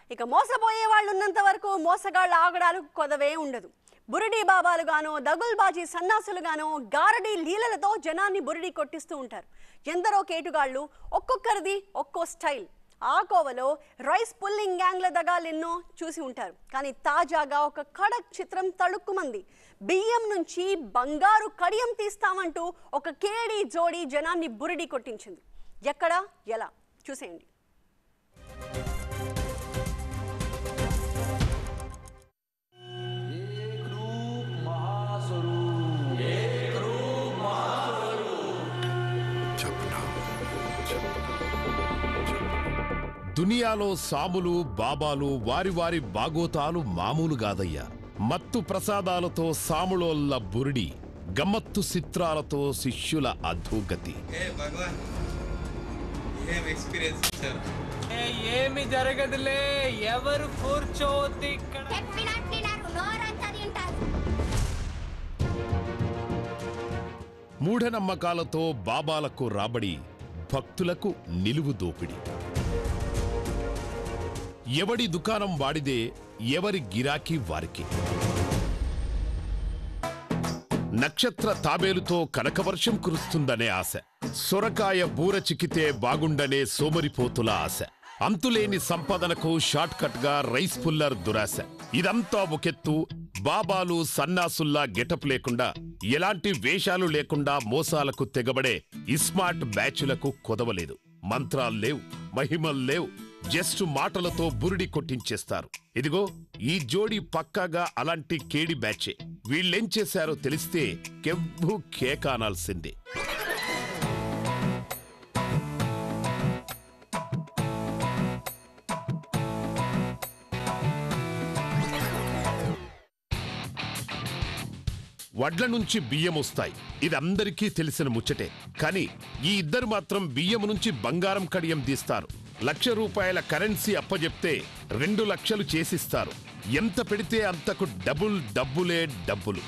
ఇక మోసపోయే వాళ్ళు ఉన్నంత వరకు మోసగాళ్ళ ఆగడాలకు కొదవే ఉండదు బురిడి బాబాలుగానో దగుల్బాజీ సన్నాసులుగానో గారడీ లీలలతో జనాన్ని బురిడి కొట్టిస్తూ ఉంటారు ఎందరో కేటుగాళ్ళు ఒక్కొక్కరిది ఒక్కో స్టైల్ ఆ కోవలో రైస్ పుల్లింగ్ గ్యాంగ్ల దగాలెన్నో చూసి ఉంటారు కానీ తాజాగా ఒక కడక్ చిత్రం తళుక్కుమంది బియ్యం నుంచి బంగారు కడియం తీస్తామంటూ ఒక కేడి జోడి జనాన్ని బురిడి కొట్టించింది ఎక్కడ ఎలా చూసేయండి एक रूप महास्वरूप एक रूप దునియాలో సాములు బాబాలు వారి వారి బాగోతాలు మామూలు కాదయ్యా మత్తు ప్రసాదాలతో సాములోల్ల బురిడి గమ్మత్తు చిత్రాలతో శిష్యుల అధోగతి ఏ భగవాన్ ఏం ఎక్స్పీరియన్స్ ఇచ్చారు ఏ, ఏమి జరగదులే ఎవరు కూర్చోవద్దు ఇక్కడ చెప్పినట్టు వినరు నోరంతా తింటారు మూఢనమ్మకాలతో బాబాలకు రాబడి భక్తులకు నిలువు దోపిడి ఎవడి దుకాణం వాడిదే ఎవరి గిరాకీ వారికి నక్షత్ర తాబేలుతో కనకవర్షం కురుస్తుందనే ఆశ సొరకాయ బూర చిక్కితే బాగుండనే సోమరిపోతుల ఆశ అంతులేని సంపదనకు షార్ట్ కట్ గా రైస్ పుల్లర్ దురాశ ఇదంతా ఒకెత్తు బాబాలు సన్నాసుల్లా గెటప్ లేకుండా ఎలాంటి వేషాలు లేకుండా మోసాలకు తెగబడే ఇస్మార్ట్ బ్యాచులకు కొదవలేదు మంత్రాలు లేవు మహిమలు లేవు జస్ట్ మాటలతో బురిడి కొట్టించేస్తారు ఇదిగో ఈ జోడి పక్కాగా అలాంటి కేడి బ్యాచే వీళ్ళేం చేశారో తెలిస్తే కెవ్వు కేకానాల్సిందే వడ్ల నుంచి బియ్యం వస్తాయి ఇది అందరికీ తెలిసిన ముచ్చటే కానీ ఈ ఇద్దరు మాత్రం బియ్యం నుంచి బంగారం కడియం తీస్తారు లక్ష రూపాయల కరెన్సీ అప్పజెప్తే రెండు లక్షలు చేసిస్తారు ఎంత పెడితే అంతకు డబుల్ డబ్బులే డబ్బులు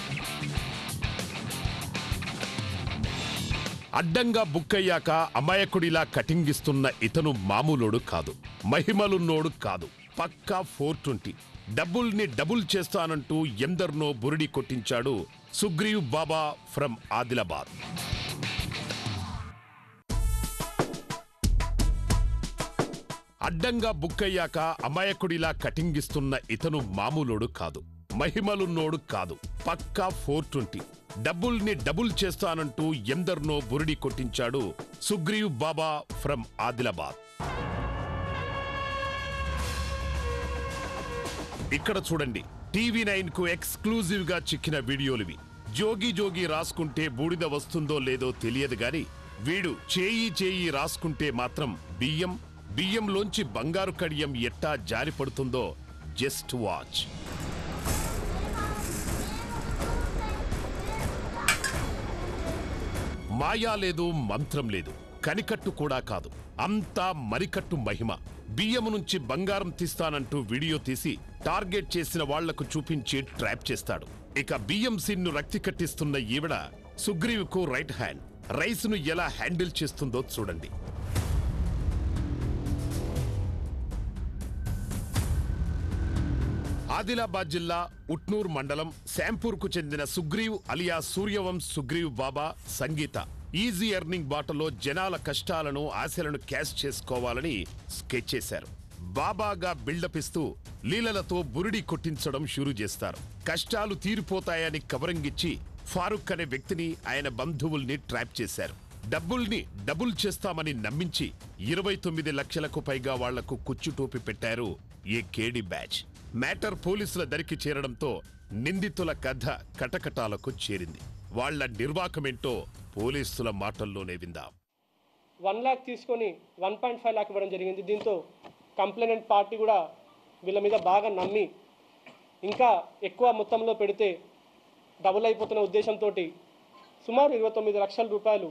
అడ్డంగా బుక్కయ్యాక అమాయకుడిలా కటింగిస్తున్న ఇతను మామూలోడు కాదు మహిమలున్నోడు కాదు పక్కా ఫోర్ ట్వంటీ డబ్బుల్ని డబుల్ చేస్తానంటూ ఎందరినో బురిడి కొట్టించాడు సుగ్రీవ్ బాబా ఫ్రమ్ ఆదిలాబాద్ అడ్డంగా బుక్కయ్యాక అమాయకుడిలా కటింగిస్తున్న ఇతను మామూలోడు కాదు మహిమలున్నోడు కాదు పక్కా ఫోర్ ట్వంటీ డబ్బుల్ని డబుల్ చేస్తానంటూ ఎందరినో బురిడి కొట్టించాడు సుగ్రీవ్ బాబా ఫ్రమ్ ఆదిలాబాద్ ఇక్కడ చూడండి టీవీ నైన్ కు ఎక్స్క్లూజివ్ గా చిక్కిన వీడియోలివి జోగి జోగి రాసుకుంటే బూడిద వస్తుందో లేదో తెలియదు గాని వీడు చేయి చేయి రాసుకుంటే మాత్రం బియ్యం బియ్యంలోంచి బంగారు కడియం ఎట్టా జారిపడుతుందో జస్ట్ వాచ్ మాయా లేదు మంత్రం లేదు కనికట్టు కూడా కాదు అంతా మరికట్టు మహిమ బియ్యము నుంచి బంగారం తీస్తానంటూ వీడియో తీసి టార్గెట్ చేసిన వాళ్లకు చూపించి ట్రాప్ చేస్తాడు ఇక బియ్యం సిన్ను రక్తి కట్టిస్తున్న ఈవిడ సుగ్రీవుకు రైట్ హ్యాండ్ రైస్ను ఎలా హ్యాండిల్ చేస్తుందో చూడండి ఆదిలాబాద్ జిల్లా ఉట్నూర్ మండలం శాంపూర్కు చెందిన సుగ్రీవ్ అలియా సూర్యవంశ్ సుగ్రీవ్ బాబా సంగీత ఈజీ ఎర్నింగ్ బాటలో జనాల కష్టాలను ఆశలను క్యాష్ చేసుకోవాలని స్కెచ్ చేశారు బాబాగా బిల్డప్ ఇస్తూ లీలలతో బురిడి కొట్టించడం షురూ చేస్తారు కష్టాలు తీరిపోతాయని కవరింగ్ ఇచ్చి ఫారూక్ అనే వ్యక్తిని ఆయన బంధువుల్ని ట్రాప్ చేశారు డబ్బుల్ని డబుల్ చేస్తామని నమ్మించి ఇరవై తొమ్మిది లక్షలకు పైగా వాళ్లకు కుచ్చుటోపి పెట్టారు ఈ కేడి బ్యాచ్ మ్యాటర్ పోలీసుల దరికి చేరడంతో నిందితుల కథ కటకటాలకు చేరింది వాళ్ల నిర్వాకమేంటో పోలీసుల మాటల్లోనే విందాం వన్ ల్యాక్ తీసుకొని వన్ పాయింట్ ఫైవ్ ల్యాక్ ఇవ్వడం జరిగింది దీంతో కంప్లైనెంట్ పార్టీ కూడా వీళ్ళ మీద బాగా నమ్మి ఇంకా ఎక్కువ మొత్తంలో పెడితే డబుల్ అయిపోతున్న ఉద్దేశంతో సుమారు ఇరవై తొమ్మిది లక్షల రూపాయలు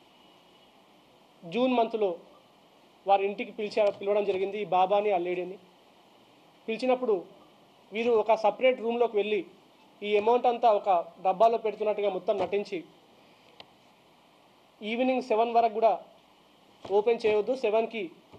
జూన్ మంత్లో వారి ఇంటికి పిలిచా పిలవడం జరిగింది ఈ బాబాని ఆ లేడీని పిలిచినప్పుడు వీరు ఒక సపరేట్ రూమ్లోకి వెళ్ళి ఈ అమౌంట్ అంతా ఒక డబ్బాలో పెడుతున్నట్టుగా మొత్తం నటించి ఈవినింగ్ సెవెన్ వరకు కూడా ఓపెన్ చేయవద్దు సెవెన్కి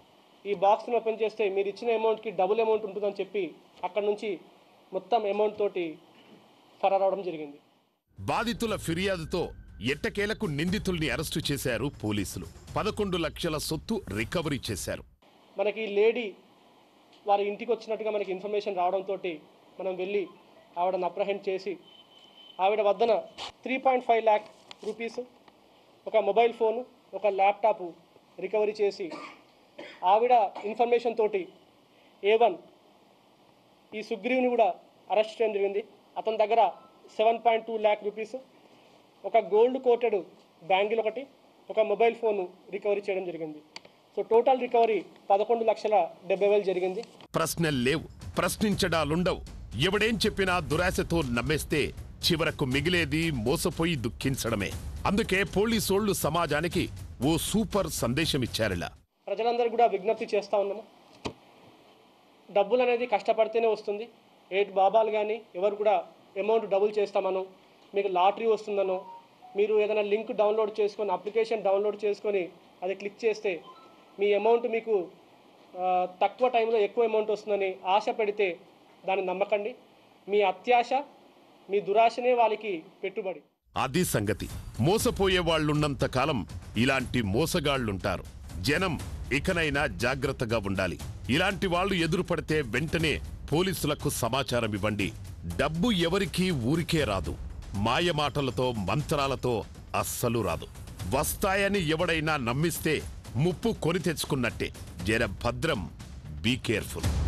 ఈ బాక్స్ని ఓపెన్ చేస్తే మీరు ఇచ్చిన అమౌంట్కి డబుల్ అమౌంట్ ఉంటుందని చెప్పి అక్కడ నుంచి మొత్తం అమౌంట్ తోటి ఫరార్ అవడం జరిగింది బాధితుల ఫిర్యాదుతో ఎట్టకేలకు నిందితుల్ని అరెస్టు చేశారు పోలీసులు పదకొండు లక్షల సొత్తు రికవరీ చేశారు మనకి ఈ లేడీ వారి ఇంటికి వచ్చినట్టుగా మనకి ఇన్ఫర్మేషన్ రావడంతో మనం వెళ్ళి ఆవిడను అప్రహెండ్ చేసి ఆవిడ వద్దన three point five lakh rupees ఒక మొబైల్ ఫోను ఒక ల్యాప్టాప్ రికవరీ చేసి ఆవిడ ఇన్ఫర్మేషన్ తోటి ఏ వన్ ఈ సుగ్రీవ్ని కూడా అరెస్ట్ చేయడం జరిగింది అతని దగ్గర seven point two lakh rupees ఒక గోల్డ్ కోటెడ్ బ్యాంగిల్ ఒకటి ఒక మొబైల్ ఫోను రికవరీ చేయడం జరిగింది సో టోటల్ రికవరీ పదకొండు లక్షల డెబ్బై వేలు జరిగింది ప్రశ్నలు లేవు ప్రశ్నించడాలుండవు ఎవడేం చెప్పినా దురాశతో నమ్మేస్తే చివరకు మిగిలేది మోసపోయి దుఃఖించడమే అందుకే పోలీసోళ్లు సమాజానికి ఓ సూపర్ సందేశమిచ్చారిలా ప్రజలందరూ కూడా విజ్ఞప్తి చేస్తూ ఉన్నాము డబ్బులు అనేది కష్టపడితేనే వస్తుంది ఏటు బాబాలు కానీ ఎవరు కూడా అమౌంట్ డబుల్ చేస్తామనో మీకు లాటరీ వస్తుందనో మీరు ఏదైనా లింక్ డౌన్లోడ్ చేసుకొని అప్లికేషన్ డౌన్లోడ్ చేసుకొని అది క్లిక్ చేస్తే మీ అమౌంట్ మీకు ఆ, తక్కువ టైంలో ఎక్కువ అమౌంట్ వస్తుందని ఆశ పెడితే దాన్ని నమ్మకండి మీ అత్యాశ మీ దురాశనే వాళ్ళకి పెట్టుబడి అది సంగతి మోసపోయే వాళ్ళున్నంత కాలం ఇలాంటి మోసగాళ్లుంటారు జనం ఇకనైనా జాగ్రత్తగా ఉండాలి ఇలాంటి వాళ్ళు ఎదురుపడితే వెంటనే పోలీసులకు సమాచారం ఇవ్వండి డబ్బు ఎవరికీ ఊరికే రాదు మాయమాటలతో మంత్రాలతో అస్సలు రాదు వస్తాయని ఎవడైనా నమ్మిస్తే ముప్పు కొని తెచ్చుకున్నట్టే జర భద్రం బీ కేర్ఫుల్